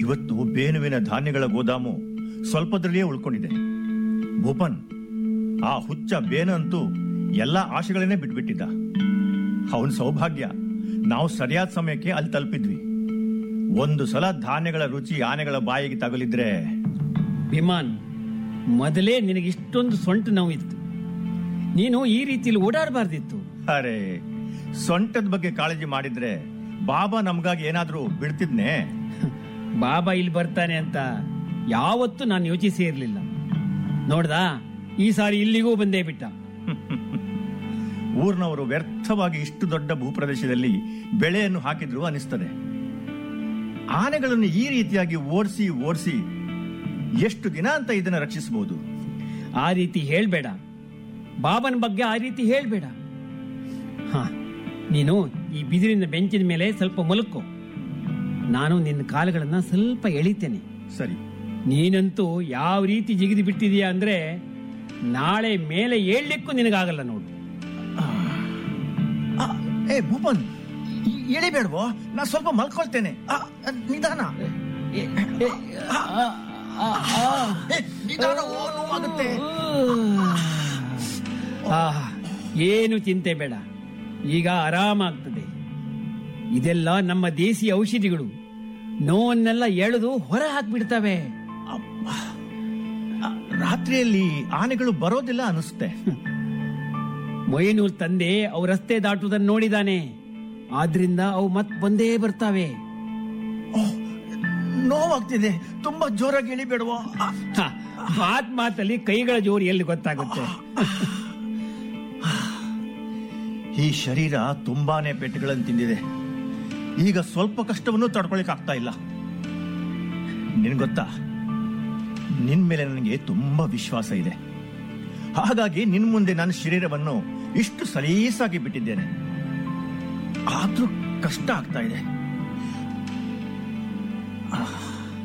ಇವತ್ತು ಬೇನುವಿನ ಧಾನ್ಯಗಳ ಗೋದಾಮು ಸ್ವಲ್ಪದ್ರಲ್ಲಿಯೇ ಉಳ್ಕೊಂಡಿದೆ ಭೂಪನ್ ಆ ಹುಚ್ಚ ಬೇನು ಅಂತೂ ಎಲ್ಲ ಆಶೆಗಳನ್ನೇ ಬಿಟ್ಬಿಟ್ಟಿದ್ದ ಅವನ ಸೌಭಾಗ್ಯ ನಾವು ಸರಿಯಾದ ಸಮಯಕ್ಕೆ ಅಲ್ಲಿ ತಲುಪಿದ್ವಿ ಒಂದು ಸಲ ಧಾನ್ಯಗಳ ರುಚಿ ಆನೆಗಳ ಬಾಯಿಗೆ ತಗುಲಿದ್ರೆ ವಿಮಾನ್ ಮೊದಲೇ ನಿನಗೆ ಇಷ್ಟೊಂದು ಸೊಂಟ ನೋವಿತ್ತು ನೀನು ಈ ರೀತಿಯಲ್ಲಿ ಓಡಾಡಬಾರ್ದಿತ್ತು ಅರೆ ಸೊಂಟದ ಬಗ್ಗೆ ಕಾಳಜಿ ಮಾಡಿದ್ರೆ ಬಾಬಾ ನಮ್ಗಾಗಿ ಏನಾದ್ರೂ ಬಿಡ್ತಿದ್ನೆ ಬಾಬಾ ಇಲ್ಲಿ ಬರ್ತಾನೆ ಅಂತ ಯಾವತ್ತೂ ನಾನು ಯೋಚಿಸೇ ಇರಲಿಲ್ಲ ನೋಡ್ದಾ ಈ ಸಾರಿ ಇಲ್ಲಿಗೂ ಬಂದೇ ಬಿಟ್ಟ ಊರ್ನವರು ವ್ಯರ್ಥವಾಗಿ ಇಷ್ಟು ದೊಡ್ಡ ಭೂಪ್ರದೇಶದಲ್ಲಿ ಬೆಳೆಯನ್ನು ಹಾಕಿದ್ರು ಅನಿಸ್ತದೆ ಆನೆಗಳನ್ನು ಈ ರೀತಿಯಾಗಿ ಓಡಿಸಿ ಓಡಿಸಿ ಎಷ್ಟು ದಿನ ಅಂತ ಇದನ್ನ ರಕ್ಷಿಸಬಹುದು ಆ ರೀತಿ ಹೇಳ್ಬೇಡ ಬಾಬನ ಬಗ್ಗೆ ಆ ರೀತಿ ಹೇಳ್ಬೇಡ ಹ ನೀನು ಈ ಬಿದಿರಿನ ಬೆಂಚಿನ ಮೇಲೆ ಸ್ವಲ್ಪ ಮಲಕ್ಕೋ ನಾನು ನಿನ್ನ ಕಾಲುಗಳನ್ನ ಸ್ವಲ್ಪ ಎಳಿತೇನೆ ಸರಿ ನೀನಂತೂ ಯಾವ ರೀತಿ ಜಿಗಿದು ಬಿಟ್ಟಿದೀಯ ಅಂದ್ರೆ ನಾಳೆ ಮೇಲೆ ಏಳ್ಲಿಕ್ಕೂ ನಿನಗಾಗಲ್ಲ ನೋಡು ಆ, ಏ ಭೂಪನ್ ಇ- ಎಳಿಬೇಡ್ವೋ ನಾ ಸ್ವಲ್ಪ ಮಲ್ಕೊಳ್ತೇನೆ ಆ, ಆ, ನಿಧಾನ ಏ, ನಿಧಾನವೋ, ನೋವಾಗುತ್ತೆ ಆಹ್, ಏನು ಚಿಂತೆ ಬೇಡ ಈಗ ಆರಾಮಾಗ್ತದೆ ಇದೆಲ್ಲ ನಮ್ಮ ದೇಸಿ ಔಷಧಿಗಳು ನೋವನ್ನೆಲ್ಲ ಎಳೆದು ಹೊರ ಹಾಕ್ಬಿಡ್ತವೆ ಅಬ್ಬ. ಆ, ರಾತ್ರಿಯಲ್ಲಿ ಆನೆಗಳು ಬರೋದಿಲ್ಲ ಅನಿಸುತ್ತೆ ಮೊಯ್ನೂರ್ ತಂದೆ ಅವು ರಸ್ತೆ ದಾಟುವುದನ್ನು ನೋಡಿದಾನೆ ಆದ್ರಿಂದ ಅವು ಮತ್ ಬಂದೇ ಬರ್ತಾವೆ ಓಹ್, ನೋವಾಗ್ತಿದೆ ತುಂಬಾ ಜೋರಾಗಿ ಎಳಿಬೇಡವೋ ಆ, ಹ, ಮಾತ್ ಮಾತಲ್ಲಿ ಕೈಗಳ ಜೋರು ಎಲ್ಲಿ ಗೊತ್ತಾಗುತ್ತೆ ಈ ಶರೀರ ತುಂಬಾನೇ ಪೆಟ್ಟುಗಳನ್ನು ತಿಂದಿದೆ ಈಗ ಸ್ವಲ್ಪ ಕಷ್ಟವನ್ನು ತಡ್ಕೊಳಿಕ್ ಆಗ್ತಾ ಇಲ್ಲ ನಿನ್ ಗೊತ್ತಾ ನಿನ್ ಮೇಲೆ ನನಗೆ ತುಂಬಾ ವಿಶ್ವಾಸ ಇದೆ ಹಾಗಾಗಿ ನಿನ್ ಮುಂದೆ ನನ್ನ ಶರೀರವನ್ನು ಇಷ್ಟು ಸಲೀಸಾಗಿ ಬಿಟ್ಟಿದ್ದೇನೆ ಆದ್ರೂ ಕಷ್ಟ ಆಗ್ತಾ ಇದೆ ಆಹ್.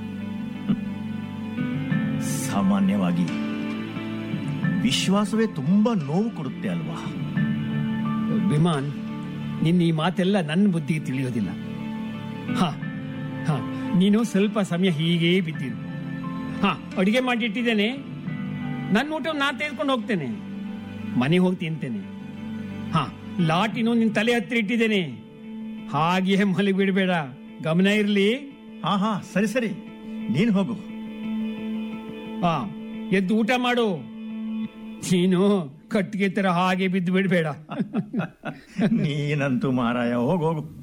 ಸಾಮಾನ್ಯವಾಗಿ ವಿಶ್ವಾಸವೇ ತುಂಬಾ ನೋವು ಕೊಡುತ್ತೆ ಅಲ್ವಾ ವಿಮಾನ್ ನಿನ್ನ ಈ ಮಾತೆಲ್ಲ ನನ್ನ ಬುದ್ಧಿಗೆ ತಿಳಿಯೋದಿಲ್ಲ ಹ ಹ ನೀನು ಸ್ವಲ್ಪ ಸಮಯ ಹೀಗೇ ಬಿದ್ದಿರು ಹ ಅಡಿಗೆ ಮಾಡಿಟ್ಟಿದ್ದೇನೆ ನನ್ನ ಊಟ ನಾ ತೆಗೆದುಕೊಂಡು ಹೋಗ್ತೇನೆ ಮನೆಗೆ ಹೋಗಿ ತಿಂತೇನೆ ಹ ಲಾಟಿನೂ ನಿನ್ ತಲೆ ಹತ್ತಿರ ಇಟ್ಟಿದ್ದೇನೆ ಹಾಗೆ ಮಲಗಿ ಬಿಡಬೇಡ ಗಮನ ಇರಲಿ ಹಾ ಹಾ ಸರಿ ಸರಿ ನೀನು ಹೋಗು ಹಾ ಎದ್ದು ಊಟ ಮಾಡು ನೀನು ಕಟ್ಟಿಗೆ ತರ ಹಾಗೆ ಬಿದ್ದು ಬಿಡಬೇಡ ನೀನಂತೂ ಮಾರಾಯ ಹೋಗು ಹೋಗು